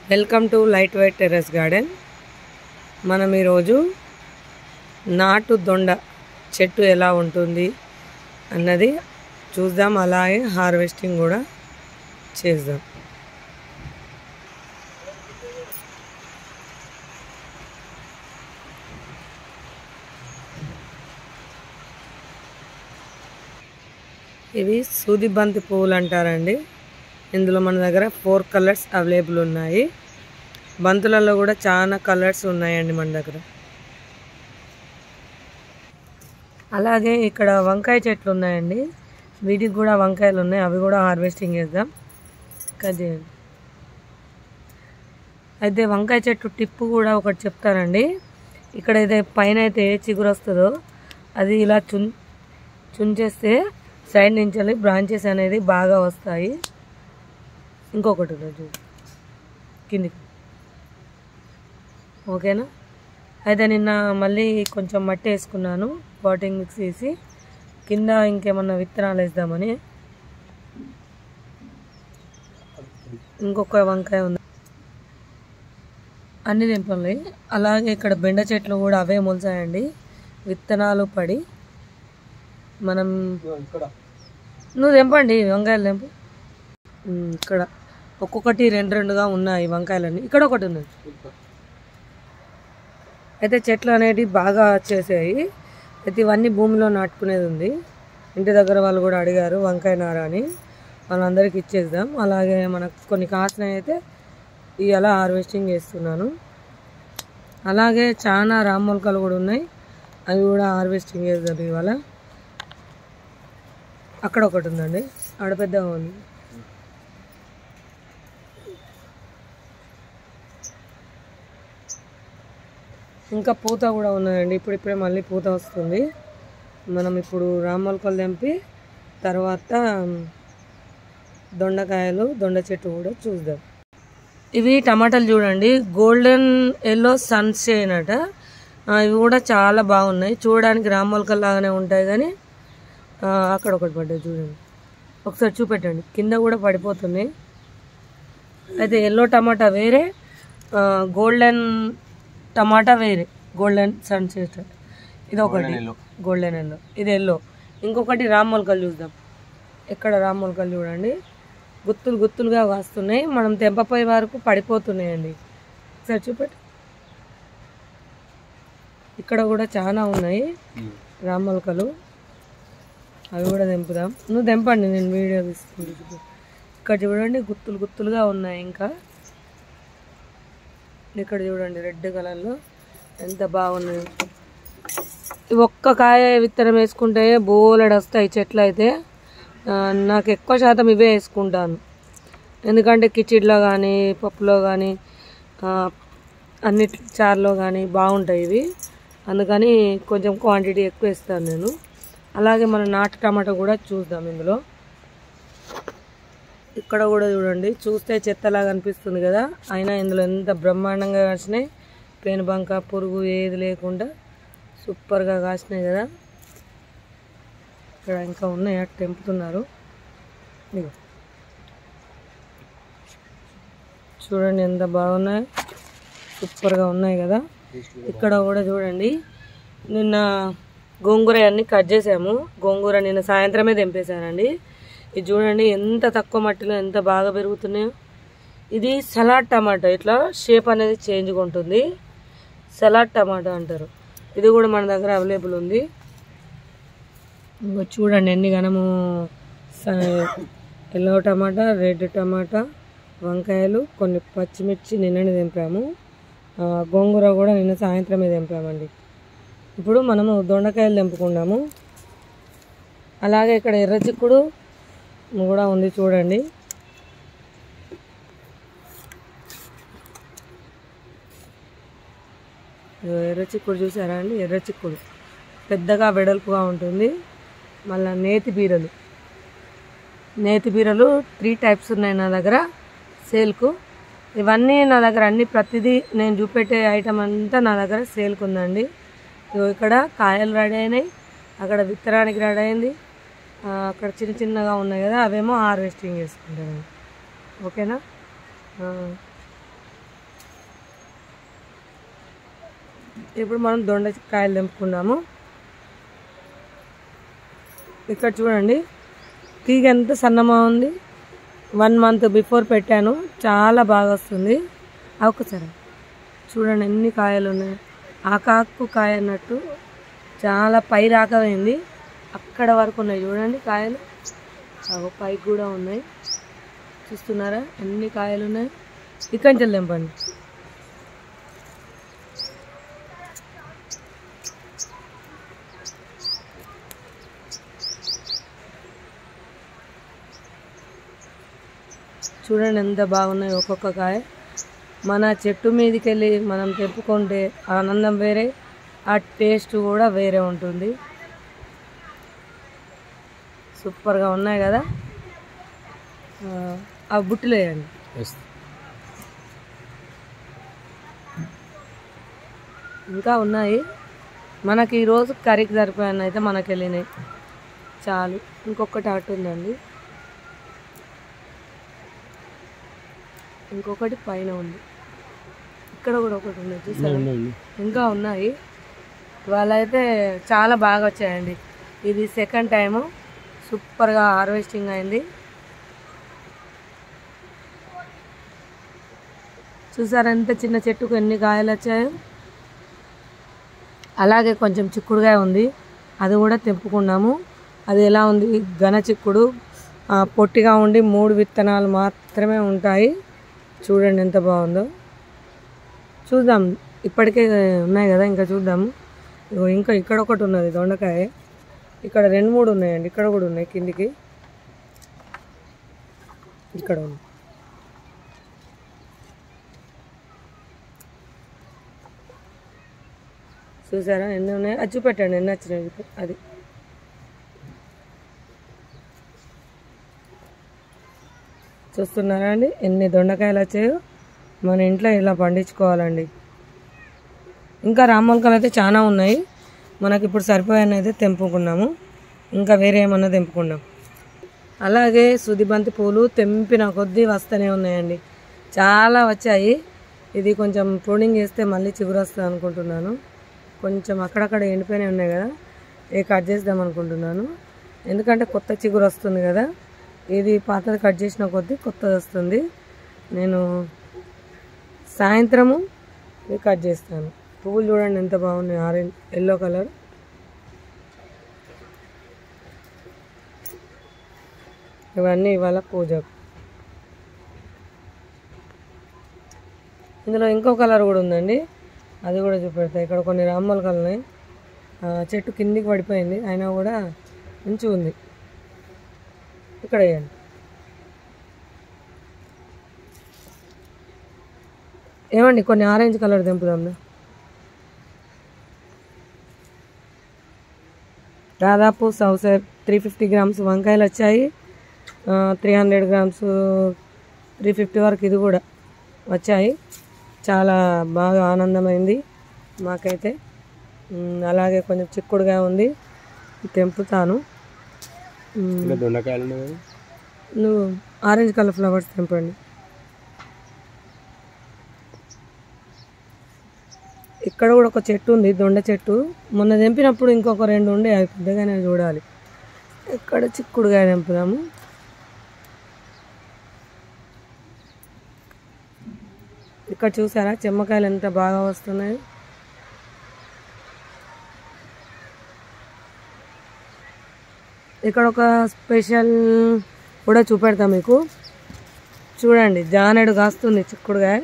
Welcome to light white terrace garden మనం ఈరోజు నాటు దొండ చెట్టు ఎలా ఉంటుంది అన్నది చూద్దాం అలాగే హార్వెస్టింగ్ కూడా చేద్దాం ఇవి సూది బంతి పువ్వులు అంటారండి ఇందులో మన దగ్గర ఫోర్ కలర్స్ అవైలబుల్ ఉన్నాయి బంతులలో కూడా చాలా కలర్స్ ఉన్నాయండి మన దగ్గర అలాగే ఇక్కడ వంకాయ చెట్లు ఉన్నాయండి వీటికి కూడా వంకాయలు ఉన్నాయి అవి కూడా హార్వెస్టింగ్ చేద్దాం కట్ చేయండి అయితే వంకాయ చెట్టు టిప్పు కూడా ఒకటి చెప్తానండి ఇక్కడ అయితే పైన అయితే ఏ చిగురు వస్తుందో అది ఇలా చున్ చుంచేస్తే సైడ్ నుంచి వెళ్ళి బ్రాంచెస్ అనేది బాగా వస్తాయి ఇంకొకటి రోజు కిందికి ఓకేనా అయితే నిన్న మళ్ళీ కొంచెం మట్టి వేసుకున్నాను పాటింగ్ మిక్స్ వేసి కింద ఇంకేమన్నా విత్తనాలు వేద్దామని ఇంకొక వంకాయ ఉంది అన్ని దింపలు అలాగే ఇక్కడ బెండ చెట్లు కూడా అవే మొలిచాయండి విత్తనాలు పడి మనం నువ్వు తెంపండి వంకాయలు తెంపు ఉమ్, ఇక్కడ ఒక్కొక్కటి రెండు రెండుగా ఉన్నాయి వంకాయలన్నీ ఇక్కడ ఒకటి ఉన్నది అయితే చెట్లు అనేటివి బాగా వచ్చేసాయి అయితే ఇవన్నీ భూమిలో నాటుకునేది ఉంది ఇంటి దగ్గర వాళ్ళు కూడా అడిగారు వంకాయ నార అని వాళ్ళందరికీ ఇచ్చేద్దాం అలాగే మనకు కొన్ని కాసినవి అయితే ఇవాళ హార్వెస్టింగ్ చేస్తున్నాను అలాగే చాలా రామ్మొలకలు కూడా ఉన్నాయి అవి కూడా హార్వెస్టింగ్ చేద్దాం ఇవాళ అక్కడ ఒకటి ఉందండి ఆడ పెద్దగా ఉంది ఇంకా పూత కూడా ఉన్నదండి ఇప్పుడు ఇప్పుడే మళ్ళీ పూత వస్తుంది మనం ఇప్పుడు రామ్మొలకలు తెంపి తర్వాత దొండకాయలు దొండ చెట్టు కూడా చూద్దాం ఇవి టమాటాలు చూడండి గోల్డెన్ ఎల్లో సన్షైన్ అట ఆ, ఇవి కూడా చాలా బాగున్నాయి చూడడానికి రామ్మొలకలు లాగానే ఉంటాయి కానీ ఆ, అక్కడ ఒకటి పడ్డాయి చూడండి ఒకసారి చూపెట్టండి కింద కూడా పడిపోతున్నాయి అయితే ఎల్లో టమాటా వేరే ఆ, గోల్డెన్ టమాటా వేరే గోల్డెన్ సన్సెట్ ఇది ఒకటి గోల్డెన్ ఎల్లో ఇది ఎల్లో ఇంకొకటి రామ్మొలకలు చూద్దాం ఎక్కడ రామ్మొలకలు చూడండి గుత్తులు గుత్తులుగా వస్తున్నాయి మనం తెంపపోయే వరకు పడిపోతున్నాయండి ఒకసారి చూపెట్టు ఇక్కడ కూడా చాలా ఉన్నాయి రామ్మొలకలు అవి కూడా తెంపుదాం నువ్వు తెంపండి నేను వీడియో తీసుకుంటూ చూపి. ఇక్కడ చూడండి గుత్తులు గుత్తులుగా ఉన్నాయి ఇంకా ఇక్కడ చూడండి రెడ్ కలర్లో ఎంత బాగున్నాయి ఇవి ఒక్క కాయ విత్తనం వేసుకుంటే బోలెడు వస్తాయి చెట్లు అయితే ఆ, నాకు ఎక్కువ శాతం ఇవే వేసుకుంటాను ఎందుకంటే కిచిడిలో కానీ పప్పులో కానీ అన్నిటి చారులో కానీ బాగుంటాయి ఇవి అందుకని కొంచెం క్వాంటిటీ ఎక్కువ వేస్తాను నేను అలాగే మన నాటు టమాటా కూడా చూద్దాం ఇందులో ఇక్కడ కూడా చూడండి చూస్తే చెత్తలాగా అనిపిస్తుంది కదా అయినా ఇందులో ఎంత బ్రహ్మాండంగా కాసినాయి పేనుబంక పురుగు ఏది లేకుండా సూపర్గా కాసినాయి కదా ఇక్కడ ఇంకా ఉన్నాయి అటు తెంపుతున్నారు ఇదిగో చూడండి ఎంత బాగున్నాయి సూపర్గా ఉన్నాయి కదా ఇక్కడ కూడా చూడండి నిన్న గోంగూర అన్ని కట్ చేసాము గోంగూర నిన్న సాయంత్రమే తెంపేశానండి ఇది చూడండి ఎంత తక్కువ మట్టిలో ఎంత బాగా పెరుగుతున్నాయో ఇది సలాడ్ టమాటా ఇట్లా షేప్ అనేది చేంజ్గా ఉంటుంది సలాడ్ టమాటా అంటారు ఇది కూడా మన దగ్గర అవైలబుల్ ఉంది ఇంకో చూడండి ఎన్ని గనము ఎల్లో టమాటా రెడ్ టమాటా వంకాయలు కొన్ని పచ్చిమిర్చి నిన్ననే తెంపాము ఆ, గోంగూర కూడా నిన్న సాయంత్రమే తెంపామండి ఇప్పుడు మనము దొండకాయలు తెంపుకున్నాము అలాగే ఇక్కడ ఎర్ర చిక్కుడు కూడా ఉంది చూడండి ఇదిగో ఎర్ర చిక్కుడు చూసారా అండి ఎర్ర చిక్కుడు పెద్దగా వెడల్పుగా ఉంటుంది మళ్ళీ నేతి బీరలు నేతి బీరలు త్రీ టైప్స్ ఉన్నాయి నా దగ్గర సేల్కు ఇవన్నీ నా దగ్గర అన్ని ప్రతిదీ నేను చూపెట్టే ఐటమ్ అంతా నా దగ్గర సేల్కు ఉందండి ఇగో ఇక్కడ కాయలు రెడీ అయినాయి అక్కడ విత్తనానికి రెడీ అయింది ఆ, అక్కడ చిన్న చిన్నగా ఉన్నాయి కదా అవేమో హార్వెస్టింగ్ చేసుకుంటాను ఓకేనా ఆ, ఇప్పుడు మనం దొండకాయలు తెంపుకున్నాము ఇక్కడ చూడండి తీగ ఎంత సన్నమా ఉంది వన్ మంత్ బిఫోర్ పెట్టాను చాలా బాగా వస్తుంది ఆ ఒక్కసారి చూడండి ఎన్ని కాయలు ఉన్నాయి ఆకాకు కాయ అన్నట్టు చాలా పై రాకపోయింది అక్కడ వరకు ఉన్నాయి చూడండి కాయలు అగో పైకి కూడా ఉన్నాయి చూస్తున్నారా ఎన్ని కాయలు ఉన్నాయి ఇక్కడి నుంచి తెంపండి చూడండి ఎంత బాగున్నాయి ఒక్కొక్క కాయ మన చెట్టు మీదకి వెళ్ళి మనం తెంపుకుంటే ఆనందం వేరే ఆ టేస్ట్ కూడా వేరే ఉంటుంది సూపర్గా ఉన్నాయి కదా ఆ, ఆ బుట్టలు వేయండి ఎస్ ఇంకా ఉన్నాయి మనకి ఈరోజు కర్రీకి సరిపోయాను అయితే మనకి వెళ్ళినాయి చాలు ఇంకొకటి అటు ఉందండి ఇంకొకటి పైన ఉంది ఇక్కడ కూడా ఒకటి ఉంది చూసారా ఇంకా ఉన్నాయి ఇవాళ అయితే చాలా బాగా వచ్చాయండి ఇది సెకండ్ టైము సూపర్గా హార్వెస్టింగ్ అయింది చూసారా ఎంత చిన్న చెట్టుకు ఎన్ని కాయలు వచ్చాయో అలాగే కొంచెం చిక్కుడుగా ఉంది అది కూడా తెంపుకున్నాము అది ఎలా ఉంది ఘన చిక్కుడు ఆ, పొట్టిగా ఉండి మూడు విత్తనాలు మాత్రమే ఉంటాయి చూడండి ఎంత బాగుందో చూద్దాం ఇప్పటికే ఉన్నాయి కదా ఇంకా చూద్దాము ఇగో ఇంకా ఇక్కడ ఒకటి ఉన్నది దొండకాయ ఇక్కడ రెండు మూడు ఉన్నాయండి ఇక్కడ కూడా ఉన్నాయి కిందికి ఇక్కడ ఉంది చూసారా ఎన్ని ఉన్నాయి అది చూపెట్టండి ఎన్ని వచ్చినాయి చూపె- అది చూస్తున్నారా అండి ఎన్ని దొండకాయలు వచ్చాయో మన ఇంట్లో ఇలా పండించుకోవాలండి ఇంకా రామొలకలు అయితే చాలా ఉన్నాయి మనకి ఇప్పుడు సరిపోయాన్ని అయితే తెంపుకున్నాము ఇంకా వేరే ఏమన్నా తెంపుకున్నాం అలాగే సుదిబంతి పూలు తెంపిన కొద్దీ వస్తూనే ఉన్నాయండి చాలా వచ్చాయి ఇది కొంచెం ప్రూనింగ్ చేస్తే మళ్ళీ చిగురు వస్తుంది అనుకుంటున్నాను కొంచెం అక్కడక్కడ ఎండిపోయినాయి ఉన్నాయి కదా ఏ కట్ చేద్దాం అనుకుంటున్నాను ఎందుకంటే కొత్త చిగురు వస్తుంది కదా ఇది పాతది కట్ చేసిన కొద్దీ కొత్తది వస్తుంది నేను సాయంత్రము ఇది కట్ చేస్తాను పువ్వులు చూడండి ఎంత బాగున్నాయి ఆరెంజ్ ఎల్లో కలర్ ఇవన్నీ ఇవాళ పూజకు ఇందులో ఇంకో కలర్ కూడా ఉందండి అది కూడా చూపెడతా ఇక్కడ కొన్ని రామ్మలకలు ఉన్నాయి ఆ, చెట్టు కిందికి పడిపోయింది అయినా కూడా మంచిగా ఉంది ఇక్కడ వేయండి ఏమండి కొన్ని ఆరెంజ్ కలర్ తెంపుదాం దాదాపు సౌసర్ త్రీ ఫిఫ్టీ గ్రామ్స్ వంకాయలు వచ్చాయి three hundred grams three fifty వరకు ఇది కూడా వచ్చాయి చాలా బాగా ఆనందమైంది మాకైతే ఉమ్, అలాగే కొంచెం చిక్కుడుగా ఉంది తెంపుతాను ఉమ్, ఇంకా దొండకాయలు ఉన్నాయి కదా. నువ్వు ఆరెంజ్ కలర్ ఫ్లవర్స్ తెంపండి ఇక్కడ కూడా ఒక చెట్టు ఉంది దొండ చెట్టు మొన్న తెంపినప్పుడు ఇంకొక రెండు ఉండే అవి పెద్దగానే చూడాలి ఇక్కడ చిక్కుడుగా తెంపుదాము ఇక్కడ చూసారా చెమ్మకాయలు ఎంత బాగా వస్తున్నాయి ఇక్కడ ఒక స్పెషల్ కూడా చూపెడతా మీకు చూడండి జానెడు కాస్తుంది చిక్కుడుగా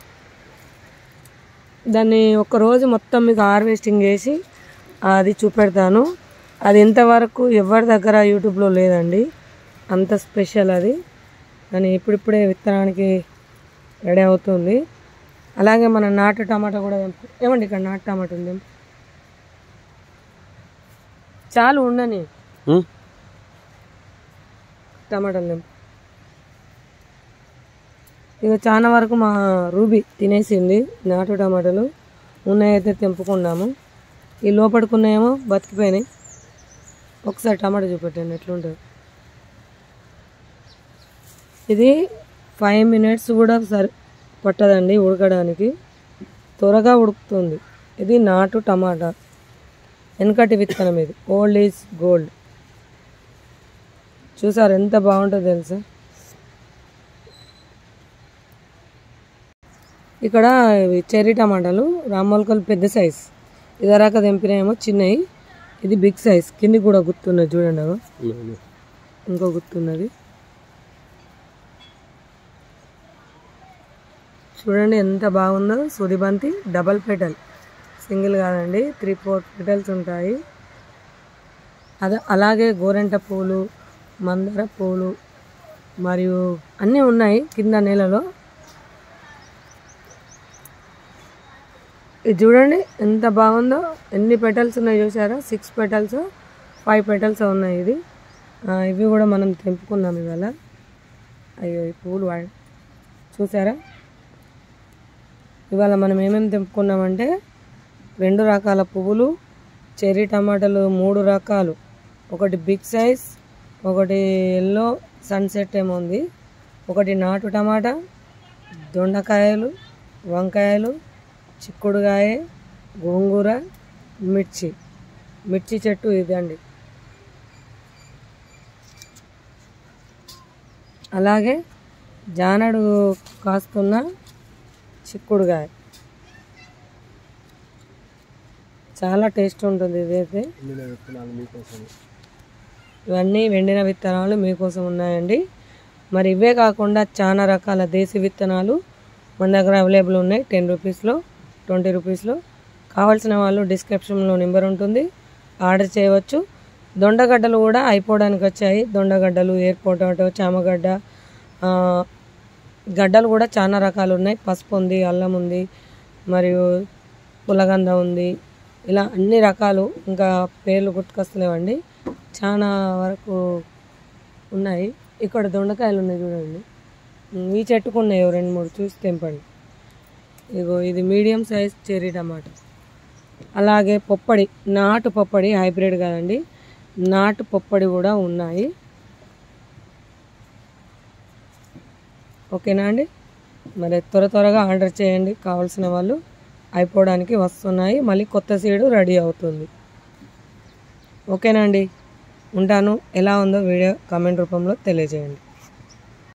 దాన్ని ఒక రోజు మొత్తం మీకు హార్వెస్టింగ్ చేసి అది చూపెడతాను అది ఇంతవరకు ఎవరి దగ్గర యూట్యూబ్లో లేదండి అంత స్పెషల్ అది దాన్ని ఇప్పుడిప్పుడే విత్తనానికి రెడీ అవుతుంది అలాగే మన నాటు టమాటా కూడా తెంపు ఏమండి ఇక్కడ నాటు టమాటా ఉంది చాలు ఉండని ఉమ్. టమాటాలు తెంపు ఇక చాలా వరకు మా రూబీ తినేసింది నాటు టమాటాలు ఉన్నాయైతే తెంపుకున్నాము ఈ లోపడుకున్నాయేమో బతికిపోయినాయి ఒకసారి టమాటా చూపెట్టండి ఎట్లుంటుంది ఇది ఫైవ్ మినిట్స్ కూడా సరి పట్టదండి ఉడకడానికి త్వరగా ఉడుకుతుంది ఇది నాటు టమాటా వెనకటి విత్తనం ఇది ఓల్డ్ ఈజ్ గోల్డ్ చూసారు ఎంత బాగుంటుందో తెలుసా ఇక్కడ ఇవి చెర్రీ టమాటాలు రామ్మొలకలు పెద్ద సైజ్ ఇదరాక తెంపినాయేమో చిన్నవి ఇది బిగ్ సైజ్ కింది కూడా గుర్తున్నది చూడండి అగో ఇంకో గుర్తున్నది చూడండి ఎంత బాగుందో సూదిబంతి డబల్ పెటల్ సింగిల్ కాదండి త్రీ ఫోర్ పెటల్స్ ఉంటాయి అదే అలాగే గోరెంట పూలు మందార పూలు మరియు అన్నీ ఉన్నాయి కింద నేలలో ఇది చూడండి ఎంత బాగుందో ఎన్ని పెటల్స్ ఉన్నాయి చూసారా సిక్స్ పెటల్స్ ఫైవ్ పెటల్స్ ఉన్నాయి ఇది ఆ, ఇవి కూడా మనం తెంపుకున్నాం ఇవాళ అయ్యో ఈ పువ్వులు వా- చూసారా ఇవాళ మనం ఏమేమి తెంపుకున్నామంటే రెండు రకాల పువ్వులు చెర్రీ టమాటాలు మూడు రకాలు ఒకటి బిగ్ సైజ్ ఒకటి ఎల్లో సన్సెట్ ఏమో ఉంది ఒకటి నాటు టమాటా దొండకాయలు వంకాయలు చిక్కుడుకాయ గోంగూర మిర్చి మిర్చి చెట్టు ఇదండి అలాగే జానడు కాస్తున్న చిక్కుడుకాయ చాలా టేస్ట్ ఉంటుంది ఇదైతే ఇవన్నీ వెండిన విత్తనాలు మీకోసం ఉన్నాయండి మరి ఇవే కాకుండా చాలా రకాల దేశీ విత్తనాలు మన దగ్గర అవైలబుల్ ఉన్నాయి టెన్ రూపీస్లో ట్వంటీ రూపీస్లో కావాల్సిన వాళ్ళు డిస్క్రిప్షన్లో నెంబర్ ఉంటుంది ఆర్డర్ చేయవచ్చు దొండగడ్డలు కూడా అయిపోవడానికి వచ్చాయి దొండగడ్డలు ఎయిర్ పొటాటో చామగడ్డ ఆ, గడ్డలు కూడా చాలా రకాలు ఉన్నాయి పసుపు ఉంది అల్లం ఉంది మరియు పులగంద ఉంది ఇలా అన్ని రకాలు ఇంకా పేర్లు గుర్తుకొస్తలేవండి చాలా వరకు ఉన్నాయి ఇక్కడ దొండకాయలు ఉన్నాయి చూడండి ఉమ్, ఈ చెట్టుకు ఉన్నాయి ఓ రెండు మూడు చూసి తెంపండి ఇగో ఇది మీడియం సైజ్ చెర్రీ టమాటా అలాగే పొప్పడి నాటు పొప్పడి హైబ్రిడ్ కాదండి నాటు పొప్పడి కూడా ఉన్నాయి ఓకేనా అండి మరి త్వర త్వరగా ఆర్డర్ చేయండి కావాల్సిన వాళ్ళు అయిపోవడానికి వస్తున్నాయి మళ్ళీ కొత్త సీడు రెడీ అవుతుంది ఓకేనా అండి ఉంటాను ఎలా ఉందో వీడియో కామెంట్ రూపంలో తెలియజేయండి